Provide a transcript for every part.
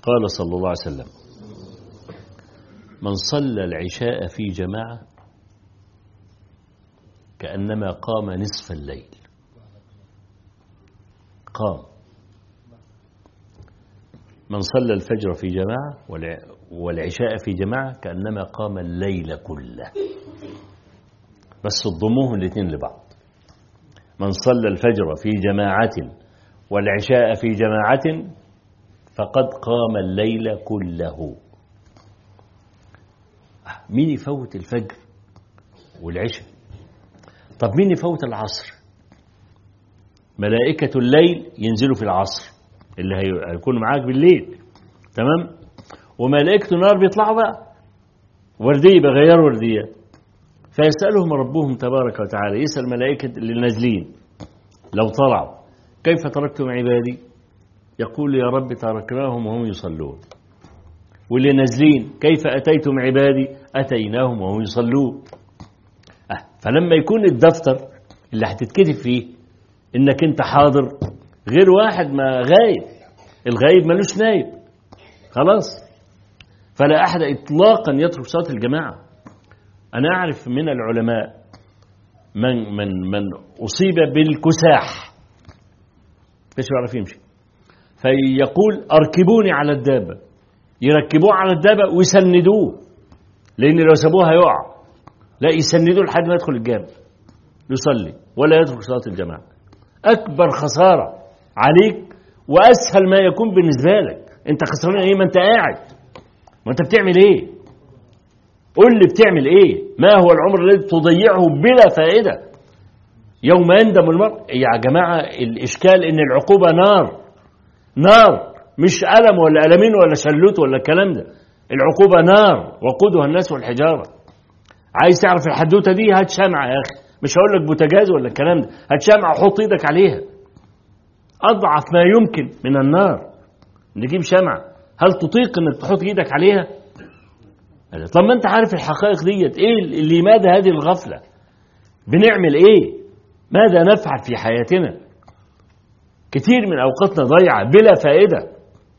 قال صلى الله عليه وسلم من صلى العشاء في جماعة كأنما قام نصف الليل قام من صلى الفجر في جماعة والعشاء في جماعة كأنما قام الليل كله بس تضموهم الاثنين لبعض من صلى الفجر في جماعة والعشاء في جماعة فقد قام الليل كله مين يفوت الفجر والعشاء طب مين يفوت العصر ملائكة الليل ينزلوا في العصر اللي هيكونوا معاك بالليل تمام وملائكة النار بيطلعوا بقى وردية بغيروا وردية فيسألهم ربهم تبارك وتعالى يسأل ملائكة اللي نازلين لو طلعوا كيف تركتم عبادي يقول يا رب تركناهم وهم يصلون واللي نازلين كيف أتيتم عبادي أتيناهم وهم يصلون أه فلما يكون الدفتر اللي هتتكتب فيه انك انت حاضر غير واحد ما غايب الغايب ملوش نايب خلاص فلا أحد إطلاقا يترك صلاة الجماعة أنا أعرف من العلماء من من من أصيب بالكساح مش يعرف يمشي فيقول أركبوني على الدابة يركبوه على الدابة ويسندوه لأن لو سابوه هيقع لا يسندوه لحد ما يدخل الجامع يصلي ولا يترك صلاة الجماعة أكبر خسارة عليك وأسهل ما يكون بالنسبة لك أنت خسران إيه ما أنت قاعد ما أنت بتعمل إيه قل لي بتعمل إيه ما هو العمر الذي تضيعه بلا فائدة يوم يندم المرء يا جماعة الإشكال إن العقوبة نار نار مش ألم ولا ألمين ولا شلوت ولا الكلام ده العقوبة نار وقودها الناس والحجارة عايز تعرف الحدوتة دي هات شمعة يا أخي مش هقول لك بوتاجاز ولا الكلام ده هات شمعة وحط ايدك عليها أضعف ما يمكن من النار نجيب شمعة هل تطيق انك تحط ايدك عليها طب ما انت عارف الحقائق ديت ايه لماذا هذه الغفلة بنعمل ايه ماذا نفعل في حياتنا كثير من اوقاتنا ضيعة بلا فائدة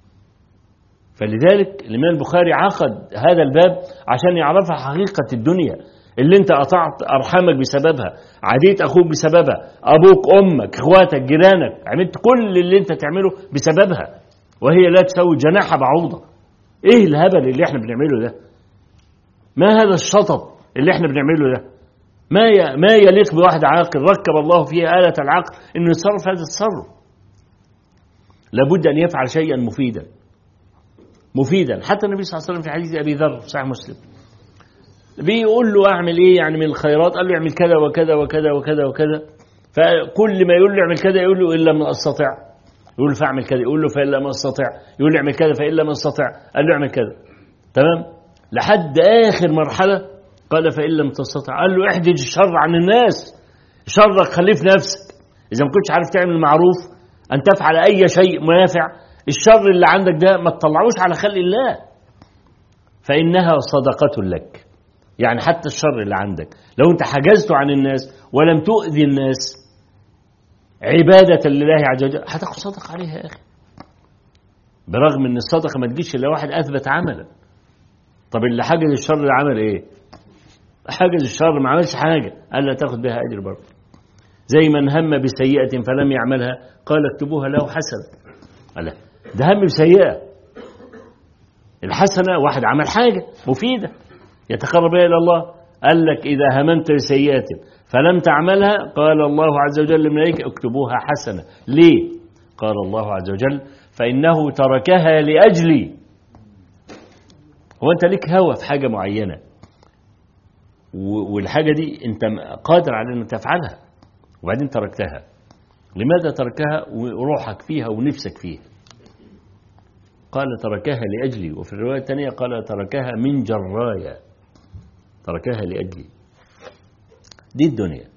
فلذلك الامام البخاري عقد هذا الباب عشان يعرفها حقيقة الدنيا اللي انت قطعت ارحامك بسببها عديت اخوك بسببها ابوك امك اخواتك جيرانك عملت كل اللي انت تعمله بسببها وهي لا تسوي جناح بعوضه ايه الهبل اللي احنا بنعمله ده ما هذا الشطط اللي احنا بنعمله ده ما ي... ما يليق بواحد عاقل ركب الله فيه آلة العقل انه يتصرف هذا التصرف لابد ان يفعل شيئا مفيدا مفيدا حتى النبي صلى الله عليه وسلم في حديث ابي ذر صحيح مسلم بيقول له اعمل ايه يعني من الخيرات قال له اعمل كذا وكذا وكذا وكذا وكذا فكل ما يقول له اعمل كذا يقول له ان لم استطع يقول له فاعمل كذا يقول له فان لم استطع يقول له اعمل كذا فان لم استطع قال له اعمل كذا تمام لحد اخر مرحله قال فان لم تستطع قال له احجج الشر عن الناس شرك خليه في نفسك اذا ما كنتش عارف تعمل معروف ان تفعل اي شيء منافع الشر اللي عندك ده ما تطلعوش على خلق الله فانها صدقه لك يعني حتى الشر اللي عندك لو انت حجزته عن الناس ولم تؤذي الناس عبادة لله عز وجل هتاخد صدقة عليها يا أخي برغم ان الصدقة ما تجيش إلا واحد أثبت عملا طب اللي حجز الشر عمل إيه حجز الشر ما عملش حاجة قال لا تاخد بها أجر برضه زي من هم بسيئة فلم يعملها قال اكتبوها له حسنة قال ده هم بسيئة الحسنة واحد عمل حاجة مفيدة يتقرب بها إلى الله قال لك إذا هممت بسيئة فلم تعملها قال الله عز وجل للملائكة اكتبوها حسنة ليه قال الله عز وجل فإنه تركها لأجلي هو أنت لك هوى في حاجة معينة والحاجة دي أنت قادر على أن تفعلها وبعدين تركتها لماذا تركها وروحك فيها ونفسك فيها قال تركها لأجلي وفي الرواية الثانية قال تركها من جرايا تركها لأجلي دي الدنيا